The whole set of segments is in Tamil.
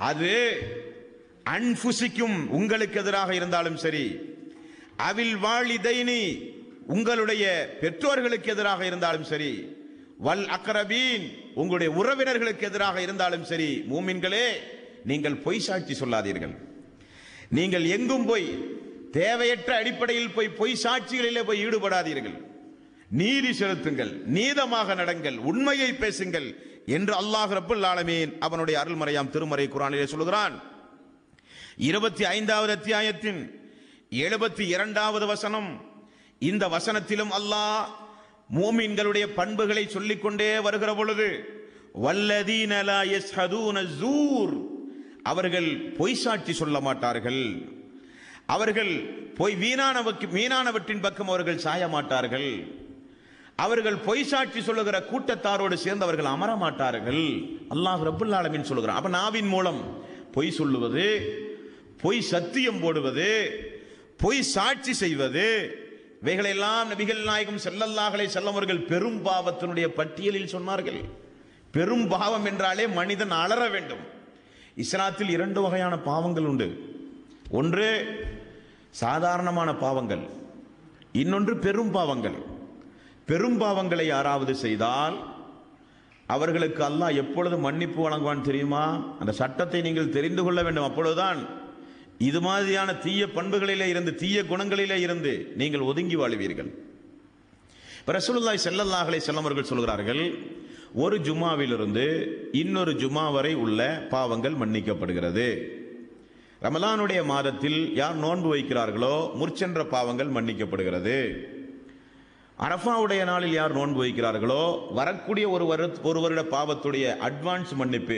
அது அன்புசிக்கும் உங்களுக்கு எதிராக இருந்தாலும் சரி அவில் வாழிதைனி உங்களுடைய பெற்றோர்களுக்கு எதிராக இருந்தாலும் சரி வல் அக்ரபீன் உங்களுடைய உறவினர்களுக்கு எதிராக இருந்தாலும் சரி மூமின்களே நீங்கள் பொய் சாட்சி சொல்லாதீர்கள் நீங்கள் எங்கும் போய் தேவையற்ற அடிப்படையில் போய் பொய் சாட்சிகளிலே போய் ஈடுபடாதீர்கள் நீதி செலுத்துங்கள் நீதமாக நடங்கள் உண்மையை பேசுங்கள் என்று அல்லாஹ் ரப்புல் ஆலமீன் அவனுடைய அருள்மறையாம் திருமறை குரானிலே சொல்கிறான் இருபத்தி ஐந்தாவது அத்தியாயத்தின் எழுபத்தி இரண்டாவது வசனம் இந்த வசனத்திலும் அல்லாஹ் மூமின்களுடைய பண்புகளை சொல்லிக்கொண்டே வருகிற பொழுது வல்லதீன லா யஸ்ஹதூன ஸூர் அவர்கள் பொய் சாட்சி சொல்ல மாட்டார்கள் அவர்கள் பொய் வீணானவக்கு வீணானவற்றின் பக்கம் அவர்கள் சாய மாட்டார்கள் அவர்கள் பொய் சாட்சி சொல்லுகிற கூட்டத்தாரோடு சேர்ந்து அவர்கள் அமர மாட்டார்கள் அல்லாஹ் ரப்புல் ஆலமீன் சொல்லுகிறான் அப்ப நாவின் மூலம் பொய் சொல்லுவது பொய் சத்தியம் போடுவது பொய் சாட்சி செய்வது இவைகளெல்லாம் நபிகள் நாயகம் செல்லல்லாஹலை செல்லவர்கள் பெரும் பாவத்தினுடைய பட்டியலில் சொன்னார்கள் பெரும் பாவம் என்றாலே மனிதன் அலற வேண்டும் இஸ்லாத்தில் இரண்டு வகையான பாவங்கள் உண்டு ஒன்று சாதாரணமான பாவங்கள் இன்னொன்று பெரும் பாவங்கள் பெரும் பாவங்களை யாராவது செய்தால் அவர்களுக்கு அல்லாஹ் எப்பொழுது மன்னிப்பு வழங்குவான் தெரியுமா அந்த சட்டத்தை நீங்கள் தெரிந்து கொள்ள வேண்டும் அப்பொழுதுதான் இது மாதிரியான தீய பண்புகளிலே இருந்து தீய குணங்களிலே இருந்து நீங்கள் ஒதுங்கி வாழுவீர்கள் இப்ப ரசூலுல்லாஹி ஸல்லல்லாஹு அலைஹி வஸல்லம் அவர்கள் சொல்கிறார்கள் ஒரு ஜுமாவிலிருந்து இன்னொரு ஜுமா வரை உள்ள பாவங்கள் மன்னிக்கப்படுகிறது ரமலானுடைய மாதத்தில் யார் நோன்பு வைக்கிறார்களோ முற்சென்ற பாவங்கள் மன்னிக்கப்படுகிறது அரஃபாவுடைய நாளில் யார் நோன்பு வைக்கிறார்களோ வரக்கூடிய ஒரு வருட ஒரு வருட பாவத்துடைய அட்வான்ஸ் மன்னிப்பு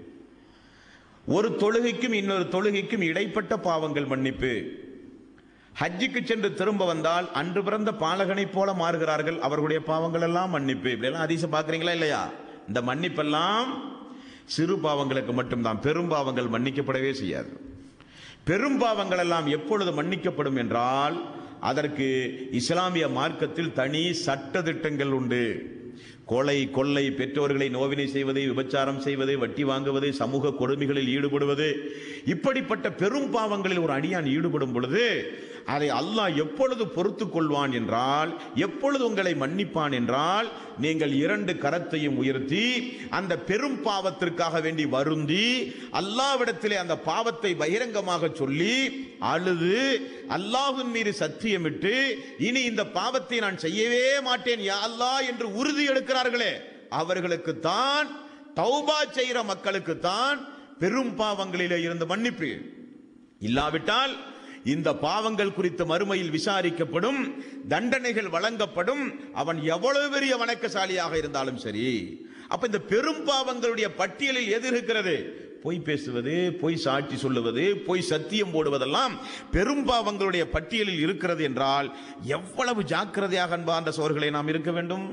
ஒரு தொழுகைக்கும் இன்னொரு தொழுகைக்கும் இடைப்பட்ட பாவங்கள் மன்னிப்பு ஹஜ்ஜுக்கு சென்று திரும்ப வந்தால் அன்று பிறந்த பாலகனைப் போல மாறுகிறார்கள் அவர்களுடைய பாவங்கள் எல்லாம் மன்னிப்பு இப்படியெல்லாம் அதிசம் பார்க்குறீங்களா இல்லையா இந்த மன்னிப்பெல்லாம் சிறு பாவங்களுக்கு மட்டும்தான் பெரும் பாவங்கள் மன்னிக்கப்படவே செய்யாது பெரும் பாவங்கள் எல்லாம் எப்பொழுது மன்னிக்கப்படும் என்றால் அதற்கு இஸ்லாமிய மார்க்கத்தில் தனி சட்ட திட்டங்கள் உண்டு கொலை கொள்ளை பெற்றோர்களை நோவினை செய்வது விபச்சாரம் செய்வது வட்டி வாங்குவது சமூக கொடுமைகளில் ஈடுபடுவது இப்படிப்பட்ட பெரும் பாவங்களில் ஒரு அடியான் ஈடுபடும் பொழுது அதை அல்லாஹ் எப்பொழுது பொறுத்துக் கொள்வான் என்றால் எப்பொழுது உங்களை மன்னிப்பான் என்றால் நீங்கள் இரண்டு கரத்தையும் உயர்த்தி அந்த பெரும் பாவத்திற்காக வேண்டி வருந்தி அல்லாவிடத்திலே அந்த பாவத்தை பகிரங்கமாக சொல்லி அழுது அல்லாஹ்வின் மீது சத்தியமிட்டு இனி இந்த பாவத்தை நான் செய்யவே மாட்டேன் யா அல்லாஹ் என்று உறுதி எடுக்கிறார்களே அவர்களுக்கு தான் தௌபா செய்கிற மக்களுக்கு தான் பெரும் பாவங்களிலே இருந்து மன்னிப்பு இல்லாவிட்டால் இந்த பாவங்கள் குறித்து மறுமையில் விசாரிக்கப்படும் தண்டனைகள் வழங்கப்படும் அவன் எவ்வளவு பெரிய வணக்கசாலியாக இருந்தாலும் சரி அப்ப இந்த பெரும் பாவங்களுடைய பட்டியலில் எது இருக்கிறது பொய் பேசுவது பொய் சாட்சி சொல்லுவது பொய் சத்தியம் போடுவதெல்லாம் பெரும் பாவங்களுடைய பட்டியலில் இருக்கிறது என்றால் எவ்வளவு ஜாக்கிரதையாக அன்பார்ந்த சோர்களை நாம் இருக்க வேண்டும்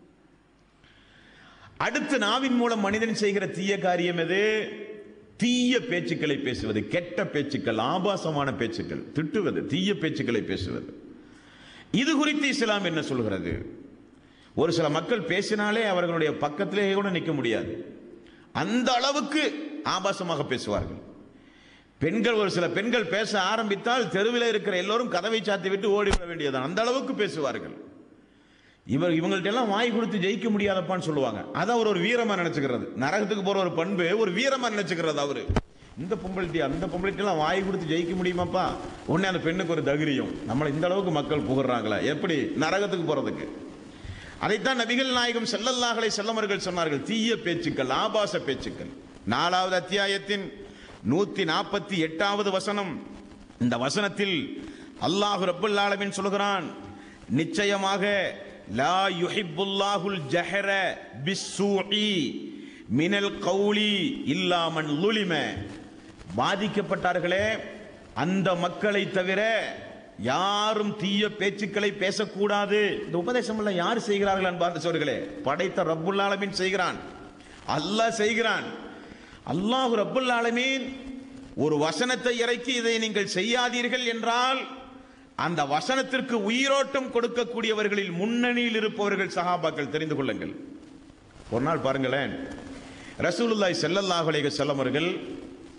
அடுத்து நாவின் மூலம் மனிதன் செய்கிற தீய காரியம் எது தீய பேச்சுக்களை பேசுவது கெட்ட பேச்சுக்கள் ஆபாசமான பேச்சுக்கள் திட்டுவது தீய பேச்சுக்களை பேசுவது இது குறித்து இஸ்லாம் என்ன சொல்கிறது ஒரு சில மக்கள் பேசினாலே அவர்களுடைய பக்கத்திலே கூட நிற்க முடியாது அந்த அளவுக்கு ஆபாசமாக பேசுவார்கள் பெண்கள் ஒரு சில பெண்கள் பேச ஆரம்பித்தால் தெருவில் இருக்கிற எல்லோரும் கதவை சாத்தி விட்டு ஓடிவிட வேண்டியதுதான் அந்த அளவுக்கு பேசுவார்கள் இவர் இவங்கள்ட்ட எல்லாம் வாய் கொடுத்து ஜெயிக்க முடியாதப்பான்னு சொல்லுவாங்க அதை அவர் ஒரு வீரமா நினைச்சுக்கிறது நரகத்துக்கு போற ஒரு பண்பு ஒரு வீரமா நினைச்சுக்கிறது அவரு இந்த பொம்பளிட்டி அந்த பொம்பளிட்டி எல்லாம் வாய் கொடுத்து ஜெயிக்க முடியுமாப்பா உடனே அந்த பெண்ணுக்கு ஒரு தகிரியம் நம்மளை இந்த அளவுக்கு மக்கள் புகழ்றாங்களா எப்படி நரகத்துக்கு போறதுக்கு அதைத்தான் நபிகள் நாயகம் செல்லல்லாஹலை செல்லமர்கள் சொன்னார்கள் தீய பேச்சுக்கள் ஆபாச பேச்சுக்கள் நாலாவது அத்தியாயத்தின் நூத்தி நாற்பத்தி எட்டாவது வசனம் இந்த வசனத்தில் அல்லாஹு ரப்புல் ஆலமீன் சொல்கிறான் நிச்சயமாக லா யுஹிப்புல்லாஹுல் ஜஹர பிஸ்ஸூஇ மினல் கௌலி இல்லாமன் லுலிம பாதிக்கப்பட்டார்களே அந்த மக்களை தவிர யாரும் தீய பேச்சுக்களை பேசக்கூடாது இந்த உபதேசம் எல்லாம் யார் செய்கிறார்கள் அன்பார்ந்த சோர்களே படைத்த ரப்புல் ஆலமீன் செய்கிறான் அல்லாஹ் செய்கிறான் அல்லாஹ் ரப்புல் ஆலமீன் ஒரு வசனத்தை இறக்கி இதை நீங்கள் செய்யாதீர்கள் என்றால் அந்த வசனத்திற்கு உயிரோட்டம் கொடுக்கக்கூடியவர்களில் முன்னணியில் இருப்பவர்கள் சஹாபாக்கள் தெரிந்து கொள்ளுங்கள் ஒரு நாள் பாருங்களேன் ரசூலுல்லாய் ஸல்லல்லாஹு அலைஹி வஸல்லம் அவர்கள்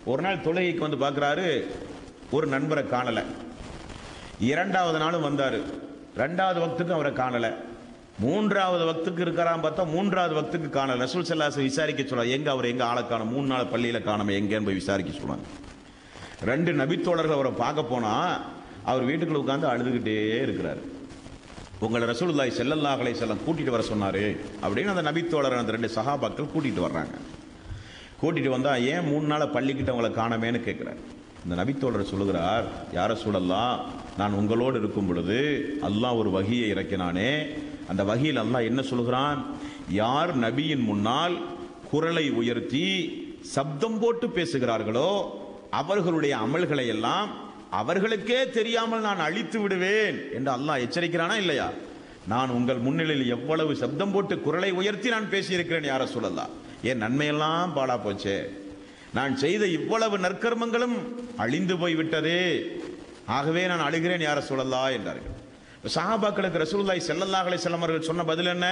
ஒரு நாள் தொழுகைக்கு வந்து பார்க்குறாரு ஒரு நண்பரை காணலை இரண்டாவது நாளும் வந்தார் ரெண்டாவது வக்துக்கு அவரை காணலை மூன்றாவது வக்துக்கு இருக்கிறான் பார்த்தா மூன்றாவது வக்துக்கு காணல ரசூல் சல்லாஸ் விசாரிக்க சொல்ல எங்க அவர் எங்க ஆளை காணும் மூணு நாள் பள்ளியில காணாம எங்கன்னு போய் விசாரிக்க சொன்னாங்க ரெண்டு நபித்தோழர்கள் அவரை பார்க்க போனா அவர் வீட்டுக்குள்ள உட்காந்து அழுதுகிட்டே இருக்கிறார் உங்களை ரசூலுல்லாய் செல்லல்லாஹ் அலைஹிஸ்ஸலாம் கூட்டிட்டு வர சொன்னாரு அப்படின்னு அந்த நபித்தோழர் அந்த ரெண்டு சஹாபாக்கள் கூட்டிட்டு வர்றாங்க கூட்டிட்டு வந்தா ஏன் மூணு நாளை பள்ளிக்கிட்ட உங்களை காணமேன்னு கேட்கிறார் இந்த நபித்தோழர் சொல்லுகிறார் யார சூழல்லாம் நான் உங்களோடு இருக்கும் பொழுது அல்லாஹ் ஒரு வகியை இறக்கினானே அந்த வகியில் அல்லாஹ் என்ன சொல்கிறான் யார் நபியின் முன்னால் குரலை உயர்த்தி சப்தம் போட்டு பேசுகிறார்களோ அவர்களுடைய அமல்களை எல்லாம் அவர்களுக்கே தெரியாமல் நான் அழித்து விடுவேன் என்று அல்லாஹ் எச்சரிக்கிறானா இல்லையா நான் உங்கள் முன்னிலையில் எவ்வளவு சப்தம் போட்டு குரலை உயர்த்தி நான் பேசியிருக்கிறேன் யார சொல்லலாம் என் நன்மையெல்லாம் பாழா போச்சே நான் செய்த இவ்வளவு நற்கர்மங்களும் அழிந்து போய் விட்டதே ஆகவே நான் அழுகிறேன் யார சொல்லலா என்றார்கள் சஹாபாக்களுக்கு ரசூலுல்லாஹி ஸல்லல்லாஹு அலைஹி வஸல்லம் அவர்கள் சொன்ன பதில் என்ன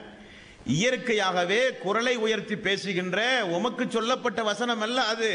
இயற்கையாகவே குரலை உயர்த்தி பேசுகின்ற உமக்கு சொல்லப்பட்ட வசனம் அல்ல அது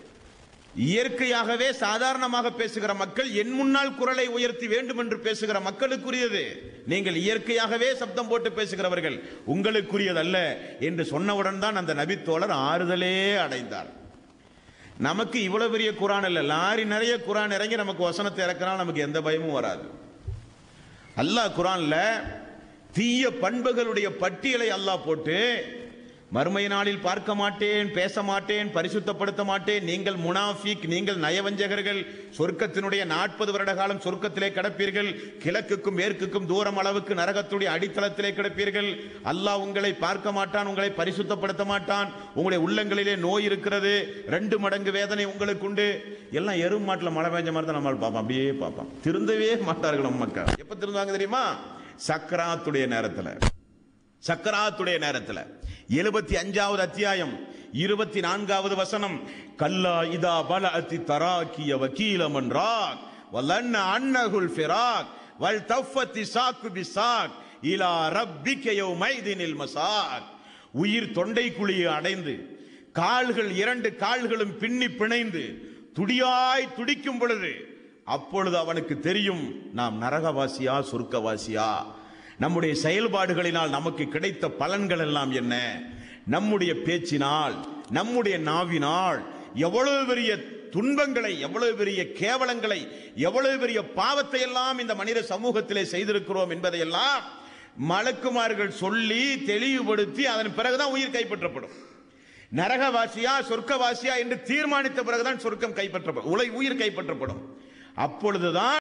இயற்கையாகவே சாதாரணமாக பேசுகிற மக்கள் என் முன்னால் குரலை உயர்த்தி வேண்டும் என்று பேசுகிற மக்களுக்குரியது நீங்கள் இயற்கையாகவே சப்தம் போட்டு பேசுகிறவர்கள் உங்களுக்குரியதல்ல என்று சொன்னவுடன் தான் அந்த நபித்தோழர் ஆறுதலே அடைந்தார் நமக்கு இவ்வளவு பெரிய குரான் இல்ல லாரி நிறைய குரான் இறங்கி நமக்கு வசனத்தை இறக்கினால் நமக்கு எந்த பயமும் வராது அல்லாஹ் குரான்ல தீய பண்புகளுடைய பட்டியலை அல்லாஹ் போட்டு மறுமை நாளில் பார்க்க மாட்டேன் பேச மாட்டேன் பரிசுத்தப்படுத்த மாட்டேன் நீங்கள் முனாஃபிக் நீங்கள் நயவஞ்சகர்கள் சொர்க்கத்தினுடைய நாற்பது வருட காலம் சொர்க்கத்திலே கிடப்பீர்கள் கிழக்குக்கும் மேற்குக்கும் தூரம் அளவுக்கு நரகத்துடைய அடித்தளத்திலே கிடப்பீர்கள் அல்லாஹ் உங்களை பார்க்க மாட்டான் உங்களை பரிசுத்தப்படுத்த மாட்டான் உங்களுடைய உள்ளங்களிலே நோய் இருக்கிறது ரெண்டு மடங்கு வேதனை உங்களுக்கு உண்டு எல்லாம் எரும் மாட்டில் மழை பெஞ்ச மாதிரி தான் நம்மளால் பார்ப்போம் அப்படியே பார்ப்போம் திருந்தவே மாட்டார்கள் நம்ம மக்கள் எப்ப திருந்துவாங்க தெரியுமா சக்கராத்துடைய நேரத்தில் சக்கராத்துடைய நேரத்தில் எழுபத்தி அஞ்சாவது அத்தியாயம் இருபத்தி நான்காவது வசனம் கல்லா இதா பல அத்தி தராக்கிய வக்கீலமன் ராக் வல்லன்ன அன்னகுல் ஃபிராக் வல் தஃபத்தி சாக்கு பிசாக் இலா ரப்பிக்க யௌமைதினில் மசாக் உயிர் தொண்டை குழியை அடைந்து கால்கள் இரண்டு கால்களும் பின்னி பிணைந்து துடியாய் துடிக்கும் பொழுது அப்பொழுது அவனுக்கு தெரியும் நாம் நரகவாசியா சொர்க்கவாசியா நம்முடைய செயல்பாடுகளினால் நமக்கு கிடைத்த பலன்கள் எல்லாம் என்ன நம்முடைய பேச்சினால் நம்முடைய நாவினால் எவ்வளவு பெரிய துன்பங்களை எவ்வளவு பெரிய கேவலங்களை எவ்வளவு பெரிய பாவத்தை எல்லாம் இந்த மனித சமூகத்திலே செய்திருக்கிறோம் என்பதையெல்லாம் மலக்குமார்கள் சொல்லி தெளிவுபடுத்தி அதன் பிறகுதான் உயிர் கைப்பற்றப்படும் நரகவாசியா சொர்க்கவாசியா என்று தீர்மானித்த பிறகுதான் சொர்க்கம் கைப்பற்றப்படும் உலை உயிர் கைப்பற்றப்படும் அப்பொழுதுதான்